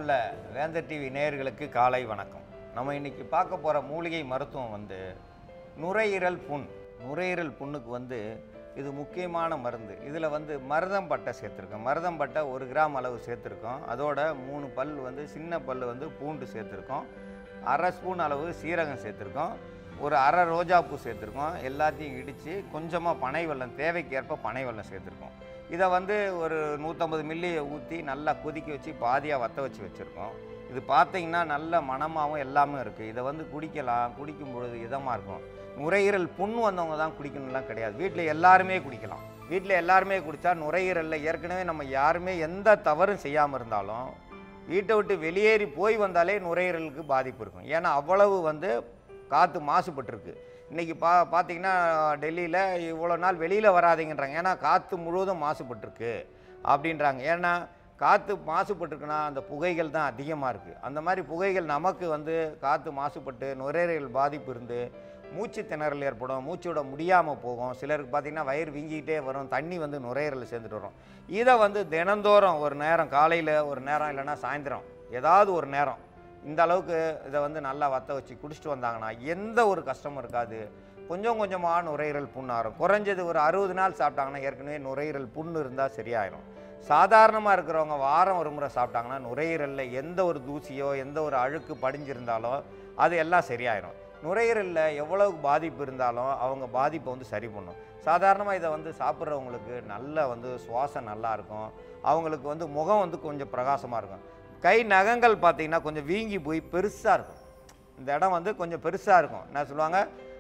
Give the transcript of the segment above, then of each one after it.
உள்ள வேந்தர் டிவி நேயர்களுக்கு காலை வணக்கம் நம்ம இன்னைக்கு பார்க்க போகிற மூலிகை மருத்துவம் வந்து நுரையீரல் புண் நுரையீரல் புண்ணுக்கு வந்து இது முக்கியமான மருந்து இதில் வந்து மருதம்பட்டை சேர்த்துருக்கோம் மருதம்பட்டை ஒரு கிராம் அளவு சேர்த்துருக்கோம் அதோட மூணு பல் வந்து சின்ன பல் வந்து பூண்டு சேர்த்துருக்கோம் அரை ஸ்பூன் அளவு சீரகம் சேர்த்துருக்கோம் ஒரு அரை ரோஜாப்பூ சேர்த்துருக்கோம் எல்லாத்தையும் இடித்து கொஞ்சமாக பனை வெல்லம் தேவைக்கேற்ப பனை வெல்லம் சேர்த்துருக்கோம் இதை வந்து ஒரு நூற்றம்பது மில்லியை ஊற்றி நல்லா கொதிக்க வச்சு பாதியாக வற்ற வச்சு வச்சுருக்கோம் இது பார்த்தீங்கன்னா நல்ல மணமாகவும் எல்லாமே இருக்குது இதை வந்து குடிக்கலாம் குடிக்கும் பொழுது இதமாக இருக்கும் நுரையீரல் புண் வந்தவங்க தான் குடிக்கணும்லாம் கிடையாது வீட்டில் எல்லாருமே குடிக்கலாம் வீட்டில் எல்லாருமே குடித்தா நுரையீரலில் ஏற்கனவே நம்ம யாருமே எந்த தவறும் செய்யாமல் இருந்தாலும் வீட்டை விட்டு வெளியேறி போய் வந்தாலே நுரையீரலுக்கு பாதிப்பு இருக்கும் ஏன்னா அவ்வளவு வந்து காற்று மாசுபட்டிருக்கு இன்றைக்கி பா பார்த்தீங்கன்னா டெல்லியில் இவ்வளோ நாள் வெளியில் வராதீங்கன்றாங்க ஏன்னா காற்று முழுவதும் மாசுபட்டிருக்கு அப்படின்றாங்க ஏன்னா காற்று மாசுபட்டிருக்குன்னா அந்த புகைகள் தான் அதிகமாக இருக்குது அந்த மாதிரி புகைகள் நமக்கு வந்து காற்று மாசுபட்டு நுரையீரல் பாதிப்பு இருந்து மூச்சு திணறல் ஏற்படும் மூச்சு விட முடியாமல் போகும் சிலருக்கு பார்த்திங்கன்னா வயிறு வீங்கிக்கிட்டே வரும் தண்ணி வந்து நுரையீரலில் சேர்ந்துட்டு வரும் இதை வந்து தினந்தோறும் ஒரு நேரம் காலையில் ஒரு நேரம் இல்லைன்னா சாயந்தரம் ஏதாவது ஒரு நேரம் இந்த அளவுக்கு இதை வந்து நல்லா வற்ற வச்சு குடிச்சிட்டு வந்தாங்கன்னா எந்த ஒரு கஷ்டமும் இருக்காது கொஞ்சம் கொஞ்சமாக நுரையீரல் புண் ஆறும் குறைஞ்சது ஒரு அறுபது நாள் சாப்பிட்டாங்கன்னா ஏற்கனவே நுரையீரல் புண்ணு இருந்தால் சரியாயிரும் சாதாரணமாக இருக்கிறவங்க வாரம் ஒரு முறை சாப்பிட்டாங்கன்னா நுரையீரலில் எந்த ஒரு தூசியோ எந்த ஒரு அழுக்கு படிஞ்சிருந்தாலோ அது எல்லாம் சரியாயிரும் நுரையீரலில் எவ்வளவு பாதிப்பு இருந்தாலும் அவங்க பாதிப்பை வந்து சரி பண்ணும் சாதாரணமாக இதை வந்து சாப்பிட்றவங்களுக்கு நல்ல வந்து சுவாசம் நல்லா இருக்கும் அவங்களுக்கு வந்து முகம் வந்து கொஞ்சம் பிரகாசமாக இருக்கும் கை நகங்கள் பார்த்தீங்கன்னா கொஞ்சம் வீங்கி போய் பெருசாக இருக்கும் இந்த இடம் வந்து கொஞ்சம் பெருசாக இருக்கும் என்ன சொல்லுவாங்க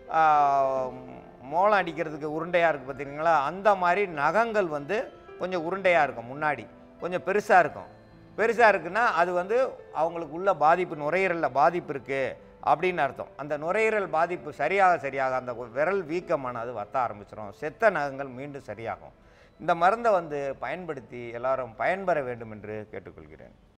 ஆஹ், மோளம் அடிக்கிறதுக்கு உருண்டையாக இருக்குது பார்த்தீங்களா அந்த மாதிரி நகங்கள் வந்து கொஞ்சம் உருண்டையாக இருக்கும் முன்னாடி கொஞ்சம் பெருசாக இருக்கும் பெருசாக இருக்குன்னா அது வந்து அவங்களுக்கு உள்ள பாதிப்பு நுரையீரலில் பாதிப்பு இருக்குது அப்படின்னு அர்த்தம் அந்த நுரையீரல் பாதிப்பு சரியாக சரியாக அந்த விரல் வீக்கமானது வத்த ஆரம்பிச்சிடும் செத்த நகங்கள் மீண்டும் சரியாகும் இந்த மருந்தை வந்து பயன்படுத்தி எல்லாரும் பயன்பெற வேண்டும் என்று கேட்டுக்கொள்கிறேன்